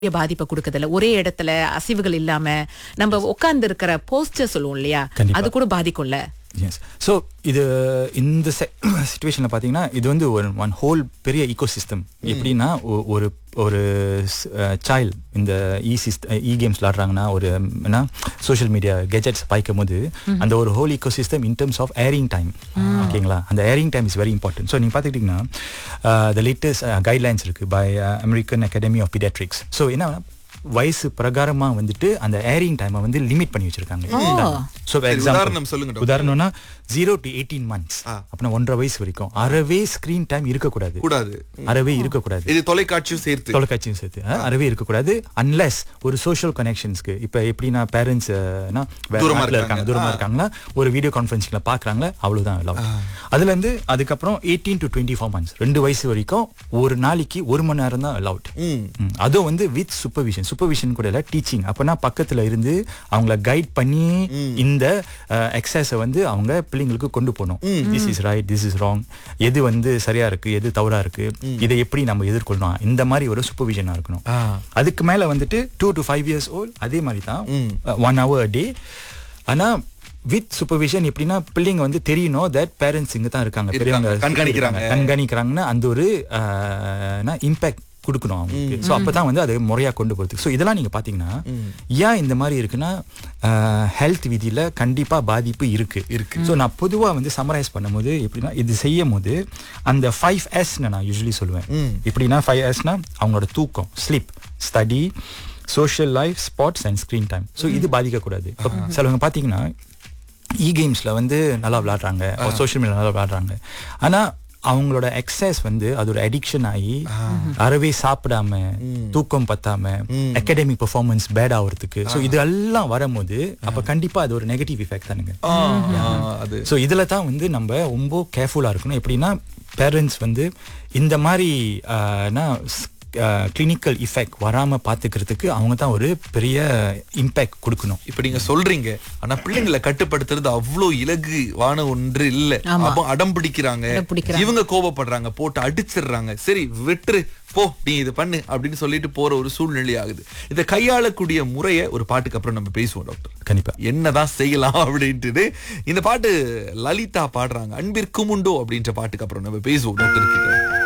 பெரிய பாதிப்பை கொடுக்கறதில்ல ஒரே இடத்துல அசைவுகள் இல்லாம நம்ம உட்கார்ந்து இருக்கிற போஸ்டர் சொல்லுவோம் இல்லையா கண்டிப்பா. அது கூட பாதிக்கும்ல எஸ் ஸோ இது இந்த சுச்சுவேஷனில் பார்த்தீங்கன்னா இது வந்து ஒரு ஒன் ஹோல் பெரிய ஈகோ சிஸ்டம் எப்படின்னா ஒ- ஒரு ஒரு சைல்டு இந்த இ சிஸ்ட் இ கேம்ஸ் விளாடுறாங்கன்னா ஒரு என்ன சோஷியல் மீடியா கெஜெட்ஸ் பாய்க்கும் போது அந்த ஒரு whole ecosystem in terms of airing time ஓகேங்களா அந்த airing time is very important so நீங்கள் பார்த்துக்கிட்டிங்கன்னா த லேட்டஸ்ட் கைட்லைன்ஸ் இருக்குது by American academy of pediatrics so என்ன வயசு பிரகாரமா வந்துட்டு அந்த ஏரிங் டைமை வந்து லிமிட் பண்ணி வச்சிருக்காங்க ஸோ சரி, உதாரணம் சொல்லுங்க டாக்டர். உதாரணம்னா ஜீரோ டு எயிட்டீன் மந்த்ஸ் அப்படின்னா ஒன்றரை வயசு வரைக்கும் அறவே ஸ்கிரீன் டைம் இருக்கக்கூடாது கூடாது அறவே இருக்கக்கூடாது இது தொலைக்காட்சியும் சேர்த்து தொலைக்காட்சியும் சேர்த்து அஹ், அறவே இருக்கக்கூடாது அன்லெஸ் ஒரு சோஷியல் கனெக்ஷன்ஸ்க்கு இப்போ எப்படின்னா பேரண்ட்ஸ் தூரமா இருக்காங்க இருக்காங்க. தூரமா ஆ. இருக்காங்களா ஒரு வீடியோ கான்ஃபரன்சிங்ல பாக்குறாங்களா அவ்வளவுதான் allowed. அதுல இருந்து அதுக்கப்புறம் eighteen to twenty four months ரெண்டு வயசு வரைக்கும் ஒரு நாளைக்கு ஒரு மணி நேரம் தான் அலவுட் ம். அதுவும் வந்து வித் சூப்பர்விஷன் சூப்பர்விஷன் கூட இல்ல டீச்சிங் அப்பனா பக்கத்துல இருந்து அவங்கள கைட் பண்ணி இந்த எக்ஸசைஸை வந்து அவங்க பிள்ளைங்களுக்கு கொண்டு போகணும் this is right this is wrong எது வந்து சரியா இருக்கு எது தவறா இருக்கு இதை எப்படி நம்ம எதிர்கொள்ளணும் இந்த மாதிரி ஒரு சூப்பர்விஷனா இருக்கணும் ஆ. அதுக்கு மேல வந்துட்டு two to five years old அதே மாதிரி தான் ஒன் ஹவர் டே ஆனா வித் சூப்பர்விஷன் எப்படின்னா பிள்ளைங்க வந்து தெரியணும் தட் பேரண்ட்ஸ் இங்க தான் இருக்காங்க பெரியவங்க இருக்காங்க, கண்காணிக்கிறாங்க. இருக்காங்க, கண்காணிக்கிறாங்கன்னா அந்த ஒரு இம்பாக்ட் கொடுக்கணும் அவங்களுக்கு ஸோ அப்பதான் வந்து அதை முறையா கொண்டு போறதுக்கு ஸோ இதெல்லாம் நீங்க பாத்தீங்கன்னா ஏன் இந்த மாதிரி இருக்குன்னா ஹெல்த் விதியில கண்டிப்பா பாதிப்பு இருக்கு இருக்கு ஸோ நான் பொதுவா வந்து சமரைஸ் பண்ணும்போது எப்படின்னா இது செய்யும் போது அந்த ஃபைவ் எஸ் நான் யூஸ்வலி சொல்லுவேன் எப்படின்னா ஃபைவ் எஸ்னா அவங்களோட தூக்கம் sleep study social life sports and screen time so இது பாதிக்கக்கூடாது இப்போ சிலவங்க பார்த்தீங்கன்னா இ கேம்ஸில் வந்து நல்லா விளாடுறாங்க சோஷியல் மீடியா நல்லா விளாடுறாங்க ஆனால் அவங்களோட எக்ஸசைஸ் வந்து அது ஒரு அடிக்ஷன் ஆகி அறவே சாப்பிடாம தூக்கம் பத்தாம அகாடமிக் பெர்ஃபார்மன்ஸ் பேட் ஆகுறதுக்கு ஸோ இது எல்லாம் வரும்போது அப்ப கண்டிப்பா அது ஒரு நெகட்டிவ் எஃபெக்ட் தானுங்க ஆ, ஆ, அது ஸோ இதில் தான் வந்து நம்ம ரொம்ப கேர்ஃபுல்லாக இருக்கணும் எப்படின்னா பேரண்ட்ஸ் வந்து இந்த மாதிரி கிளினிக்கல் இஃபெக்ட் வராம பார்த்துக்கிறதுக்கு அவங்க தான் ஒரு பெரிய இம்பேக்ட் கொடுக்கணும் இப்ப நீங்க சொல்றீங்க ஆனா பிள்ளைங்களை கட்டுப்படுத்துறது அவ்வளவு இலகுவான ஒன்று இல்ல அப்போ அடம் பிடிக்கிறாங்க அடம் பிடிக்கிறாங்க. இவங்க கோபப்படுறாங்க போட்டு அடிச்சிடுறாங்க சரி விட்டுரு போ நீ இது பண்ணு அப்படின்னு சொல்லிட்டு போற ஒரு சூழ்நிலை ஆகுது இதை கையாளக்கூடிய முறைய ஒரு பாட்டுக்கு அப்புறம் நம்ம பேசுவோம் டாக்டர் கண்டிப்பா என்னதான் செய்யலாம் அப்படின்ட்டு இந்த பாட்டு லலிதா பாடுறாங்க அன்பிற்கும் உண்டோ அப்படின்ற பாட்டுக்கு அப்புறம் நம்ம பேசுவோம் டாக்டர் கிட்ட